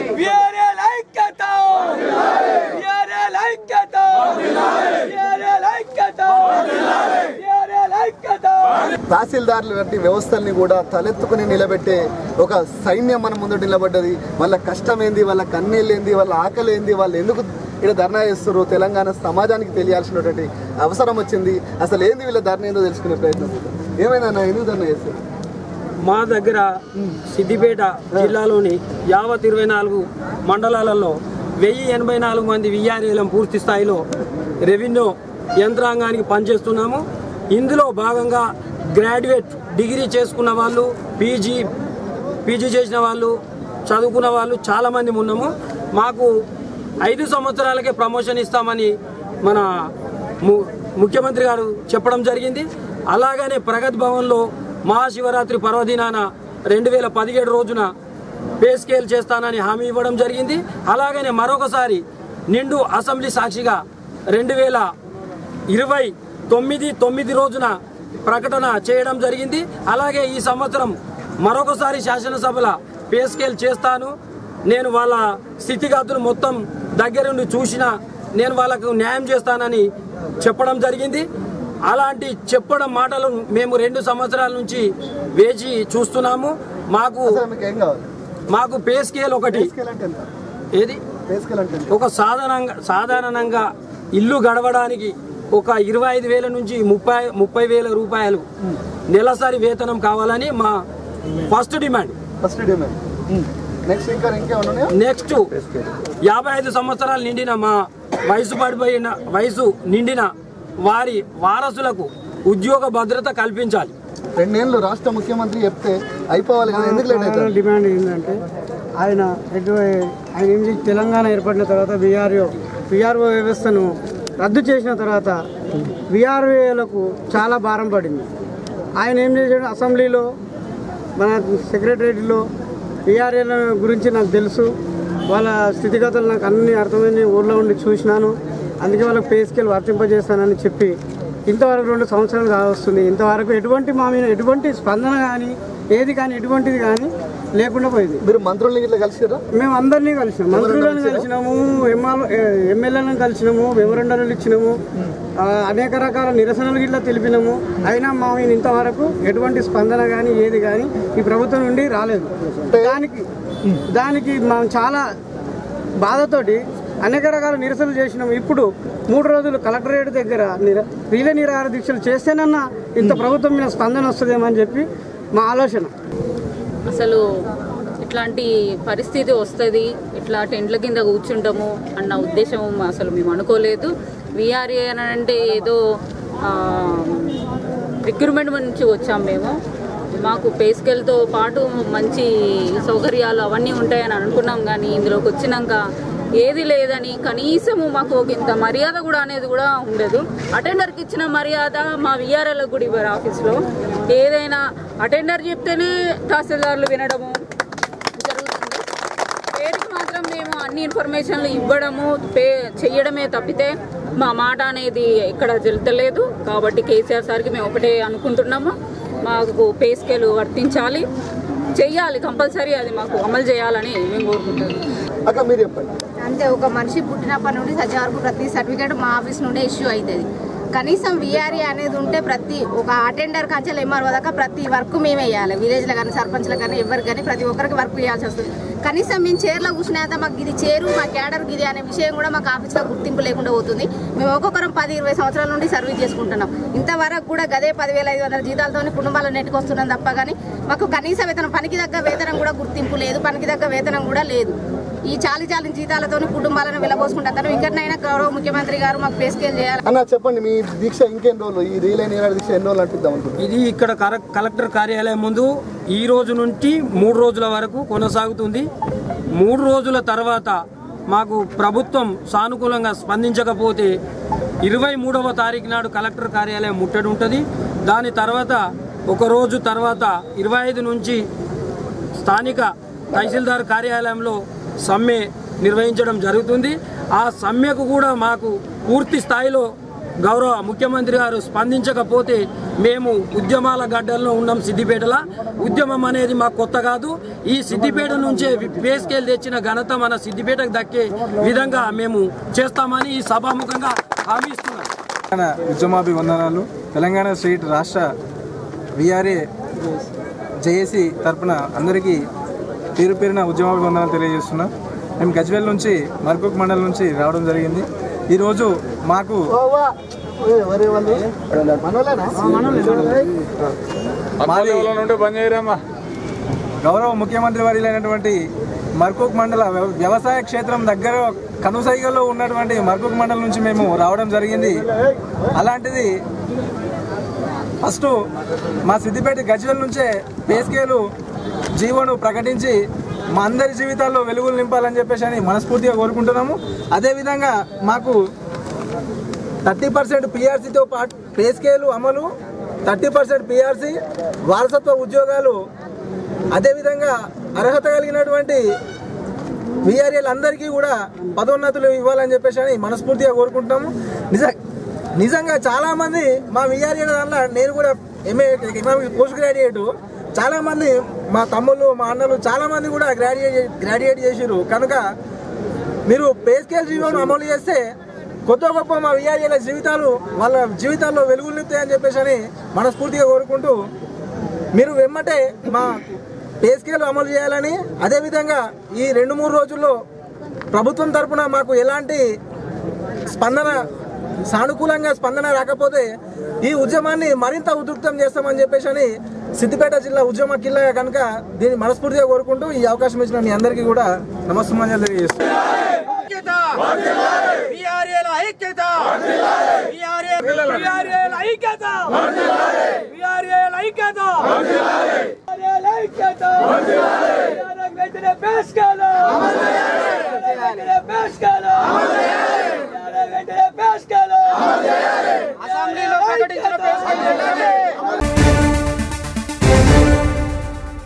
VRL ఐక్యత VRL ఐక్యత VRL ఐక్యత వీఆర్ఎల్ ఐక్యత తహసీల్దారులు వంటి వ్యవస్థల్ని కూడా తలెత్తుకుని నిలబెట్టే ఒక సైన్యం మన ముందు నిలబడ్డది వాళ్ళ కష్టం ఏంది వాళ్ళ కన్నీళ్ళు ఏంది వాళ్ళ ఆకలి ఏంది వాళ్ళు ఎందుకు ఇక్కడ ధర్నా చేస్తారు తెలంగాణ సమాజానికి తెలియాల్సినటువంటి అవసరం వచ్చింది అసలు ఏంది వీళ్ళ ధర్నా ఏందో తెలుసుకునే ప్రయత్నం ఏమైందన్న ఎందుకు ధర్నా చేస్తారు మా దగ్గర సిద్దిపేట జిల్లాలోని యావత్ ఇరవై నాలుగు మండలాలలో వెయ్యి ఎనభై నాలుగు మంది విఆర్ఏలం పూర్తి స్థాయిలో రెవెన్యూ యంత్రాంగానికి పనిచేస్తున్నాము ఇందులో భాగంగా గ్రాడ్యుయేట్ డిగ్రీ చేసుకున్న వాళ్ళు పీజీ పీజీ చేసిన వాళ్ళు చదువుకున్న వాళ్ళు చాలామంది ఉన్నాము మాకు ఐదు సంవత్సరాలకే ప్రమోషన్ ఇస్తామని మన ము- ముఖ్యమంత్రి గారు చెప్పడం జరిగింది అలాగనే ప్రగతి భవన్లో మహాశివరాత్రి పర్వదినాన రెండు వేల పదిహేడు రోజున పే స్కేల్ చేస్తానని హామీ ఇవ్వడం జరిగింది అలాగనే మరొకసారి నిండు అసెంబ్లీ సాక్షిగా రెండు వేల ఇరవై తొమ్మిది తొమ్మిది రోజున ప్రకటన చేయడం జరిగింది అలాగే ఈ సంవత్సరం మరొకసారి శాసనసభల పే స్కేల్ చేస్తాను నేను వాళ్ళ స్థితిగతులు మొత్తం దగ్గరుండి చూసిన నేను వాళ్ళకు న్యాయం చేస్తానని చెప్పడం జరిగింది అలాంటి చెప్పడం మాటలు మేము రెండు సంవత్సరాల నుంచి వేచి చూస్తున్నాము మాకు అసలు మీకు ఏం కావాలి మాకు పే స్కేల్ ఒకటి స్కేల్ అంటే ఎంత ఏది పే స్కేల్ అంటే ఎంత? ఒక సాధారణంగా సాధారణంగా ఇల్లు గడవడానికి ఒక ఇరవై ఐదు వేల నుంచి ముప్పై ముప్పై వేల రూపాయలు నెలసరి వేతనం కావాలని మా first demand first demand next ఇంకా ఇంకేమైనా ఉన్నాయా నెక్స్ట్ యాభై ఐదు సంవత్సరాలు నిండిన మా వయసు పడిపోయిన వయసు నిండిన వారి వారసులకు ఉద్యోగ భద్రత కల్పించాలి రెండేళ్ళు రాష్ట్ర ముఖ్యమంత్రి చెప్తే అయిపోవాలి కదా ఎందుకు లేట్ అవుతుంది డిమాండ్ ఏంటంటే ఆయన ఎటు ఆయన ఏం చేసి తెలంగాణ ఏర్పడిన తర్వాత బీఆర్ఓ బీఆర్ఓ వ్యవస్థను రద్దు చేసిన తర్వాత బీఆర్ఓలకు చాలా భారం పడింది ఆయన ఏం చేశాడు అసెంబ్లీలో మన సెక్రటరేట్లో బీఆర్ఏల గురించి నాకు తెలుసు వాళ్ళ స్థితిగతులు నాకు అన్ని అర్థమైంది ఊర్లో ఉండి చూసినాను అందుకే వాళ్ళకి పే స్కేల్ వర్తింపజేస్తానని చెప్పి ఇంతవరకు రెండు సంవత్సరాలు కావస్తుంది ఇంతవరకు ఎటువంటి మా మీద ఎటువంటి స్పందన కానీ ఏది కానీ ఎటువంటిది కానీ లేకుండా పోయింది మీరు మంత్రుల్ని ఇట్లా కలిసిరా మేము అందరినీ కలిసినాము మంత్రులను కలిసినాము ఎమ్మెల్యే ఎమ్మెల్యేలను కలిసినాము మెమోరండాలు ఇచ్చినాము ఆ, అనేక రకాల నిరసనలు గిట్లా తెలిపినాము అయినా మా మీద ఇంతవరకు ఎటువంటి స్పందన కానీ ఏది కానీ ఈ ప్రభుత్వం నుండి రాలేదు దానికి దానికి మనం చాలా బాధతోటి అనేక రకాల నిరసనలు చేసినాము ఇప్పుడు మూడు రోజులు కలెక్టరేట్ దగ్గర నిర రీలే నిరాహార దీక్షలు చేస్తేనన్నా ఇంత ప్రభుత్వం మీద స్పందన వస్తుందేమో అని చెప్పి మా ఆలోచన అసలు ఇట్లాంటి పరిస్థితి వస్తుంది ఇట్లా టెంట్ల కింద కూర్చుంటాము అన్న ఉద్దేశం అసలు మేము అనుకోలేదు విఆర్ఏ అని అంటే ఏదో రిక్రూట్మెంట్ నుంచి వచ్చాం మేము మాకు పే స్కేల్తో పాటు మంచి సౌకర్యాలు అవన్నీ ఉంటాయని అనుకున్నాం కానీ ఇందులోకి వచ్చినాక ఏది లేదని కనీసము మాకు ఒక ఇంత మర్యాద కూడా అనేది కూడా ఉండదు అటెండర్కి ఇచ్చిన మర్యాద మా విఆర్ఎల్కి కూడా ఇవ్వరు ఆఫీస్లో ఏదైనా అటెండర్ చెప్తేనే తహసీల్దార్లు వినడము జరుగుతుంది పేరుకి మాత్రం మేము అన్ని ఇన్ఫర్మేషన్లు ఇవ్వడము పే చెయ్యడమే తప్పితే మా మాట అనేది ఎక్కడ జరుగుతలేదు కాబట్టి కేసీఆర్ సార్కి మేము ఒకటే అనుకుంటున్నాము మాకు పే స్కేల్ వర్తించాలి చెయ్యాలి కంపల్సరీ అది మాకు అమలు చేయాలని మేము కోరుకుంటున్నాం అక్క మీరు చెప్పండి అంతే ఒక మనిషి పుట్టినప్పటి నుండి చచ్చే వరకు ప్రతి సర్టిఫికేట్ మా ఆఫీస్ నుండే ఇష్యూ అవుతుంది కనీసం విఆర్ఏ అనేది ఉంటే ప్రతి ఒక అటెండర్ కంచెలు ఎంఆర్ఓ దాకా ప్రతి వర్క్ మేమే వేయాలి విలేజ్లో కానీ సర్పంచ్లో కానీ ఎవరికి కానీ ప్రతి ఒక్కరికి వర్క్ చేయాల్సి వస్తుంది కనీసం మేము చైర్లో కూర్చునేంత మాకు ఇది చేరు మా క్యాడర్ ఇది అనే విషయం కూడా మాకు ఆఫీస్లో గుర్తింపు లేకుండా పోతుంది మేము ఒక్కొక్కరం పది ఇరవై సంవత్సరాల నుండి సర్వీస్ చేసుకుంటున్నాం ఇంతవరకు కూడా గదే పదివేల ఐదు వందల జీతాలతో కుటుంబాలను నెట్టుకొస్తున్నాం తప్ప కానీ మాకు కనీస వేతనం పనికి తగ్గ వేతనం కూడా గుర్తింపు లేదు పనికి తగ్గ వేతనం కూడా లేదు ఈ చాలి చాలి జీతాలతో కుటుంబాలను వెళ్ళబోసుకుంటారు ఇక్కడనైనా గౌరవ ముఖ్యమంత్రి గారు మాకు పే స్కేల్ చేయాలి అన్న చెప్పండి మీ దీక్ష ఇంకెన్ని రోజులు ఈ రీలే నీరాడు దీక్ష ఎన్ని రోజులు అంటిద్దాం అనుకుంటున్నారు ఇది ఇక్కడ కర- కలెక్టర్ కార్యాలయం ముందు ఈ రోజు నుంచి మూడు రోజుల వరకు కొనసాగుతుంది మూడు రోజుల తర్వాత మాకు ప్రభుత్వం సానుకూలంగా స్పందించకపోతే ఇరవై మూడవ తారీఖు నాడు కలెక్టర్ కార్యాలయం ముట్టడి ఉంటుంది దాని తర్వాత ఒక రోజు తర్వాత ఇరవై ఐదు నుంచి స్థానిక తహసీల్దార్ కార్యాలయంలో సమ్మె నిర్వహించడం జరుగుతుంది ఆ సమ్మెకు కూడా మాకు పూర్తి స్థాయిలో గౌరవ ముఖ్యమంత్రి గారు స్పందించకపోతే మేము ఉద్యమాల గడ్డల్లో ఉన్నాం సిద్దిపేటలో ఉద్యమం అనేది మాకు కొత్త కాదు ఈ సిద్దిపేట నుంచే పే స్కేల్ తెచ్చిన ఘనత మన సిద్దిపేటకు దక్కే విధంగా మేము చేస్తామని ఈ సభాముఖంగా హామీ ఇస్తున్నాం తెలంగాణ ఉద్యమాభివందనాలు తెలంగాణ స్టేట్ రాష్ట్ర విఆర్ఏ జేఏసీ తరపున అందరికీ పేరు పేరున ఉద్యమాభివందనాలు తెలియజేస్తున్నా మేము గజ్వేల్ నుంచి మర్కుక్ మండలం నుంచి రావడం జరిగింది ఈరోజు మాకు ఎవరే వాళ్ళు మనోళ్ళేనా? మాది గౌరవ ముఖ్యమంత్రి వర్యులైనటువంటి మర్కుక్ మండల వ్యవ- వ్యవసాయ క్షేత్రం దగ్గర కనుసైగలో ఉన్నటువంటి మర్కుక్ మండలం నుంచి మేము రావడం జరిగింది అలాంటిది ఫస్ట్ మా సిద్దిపేట గజ్వెల్ నుంచే పేస్కేలు జీవోను ప్రకటించి మా అందరి జీవితాల్లో వెలుగులు నింపాలని చెప్పేసి అని మనస్ఫూర్తిగా కోరుకుంటున్నాము అదేవిధంగా మాకు థర్టీ పర్సెంట్ పిఆర్సీతో పాటు పే స్కేలు అమలు థర్టీ పర్సెంట్ పిఆర్సీ వారసత్వ ఉద్యోగాలు అదేవిధంగా అర్హత కలిగినటువంటి విఆర్ఏలు అందరికీ కూడా పదోన్నతులు ఇవ్వాలని చెప్పేసి అని మనస్ఫూర్తిగా కోరుకుంటున్నాము నిజ నిజంగా చాలామంది మా విఆర్ఏల దాంట్లో నేను కూడా ఎంఏ ఎకనామిక్స్ పోస్ట్ గ్రాడ్యుయేట్ చాలామంది మా తమ్ముళ్ళు మా అన్నలు చాలామంది కూడా గ్రాడ్యుయేట్ గ్రాడ్యుయేట్ చేసిరు కనుక మీరు పే స్కేల్ జీవోను అమలు చేస్తే కొత్త గొప్ప మా విఆర్ఏల జీవితాలు వాళ్ళ జీవితాల్లో వెలుగులు నింపుతాయని చెప్పేసి అని మనస్ఫూర్తిగా కోరుకుంటూ మీరు వెమ్మటే మా పే స్కేల్ అమలు చేయాలని అదేవిధంగా ఈ రెండు మూడు రోజుల్లో ప్రభుత్వం తరపున మాకు ఎలాంటి స్పందన సానుకూలంగా స్పందన రాకపోతే ఈ ఉద్యమాన్ని మరింత ఉధృతం చేస్తామని చెప్పేసి అని సిద్దిపేట జిల్లా ఉద్యమ కిల్లా కనుక దీన్ని మనస్ఫూర్తిగా కోరుకుంటూ ఈ అవకాశం ఇచ్చిన మీ అందరికీ కూడా నమస్కారం తెలియజేస్తున్నాను విఆర్ఏల ఐక్యత విఆర్ఏల ఐక్యత విఆర్ఏల ఐక్యత విఆర్ఏల ఐక్యత వెంటనే పేస్కాలు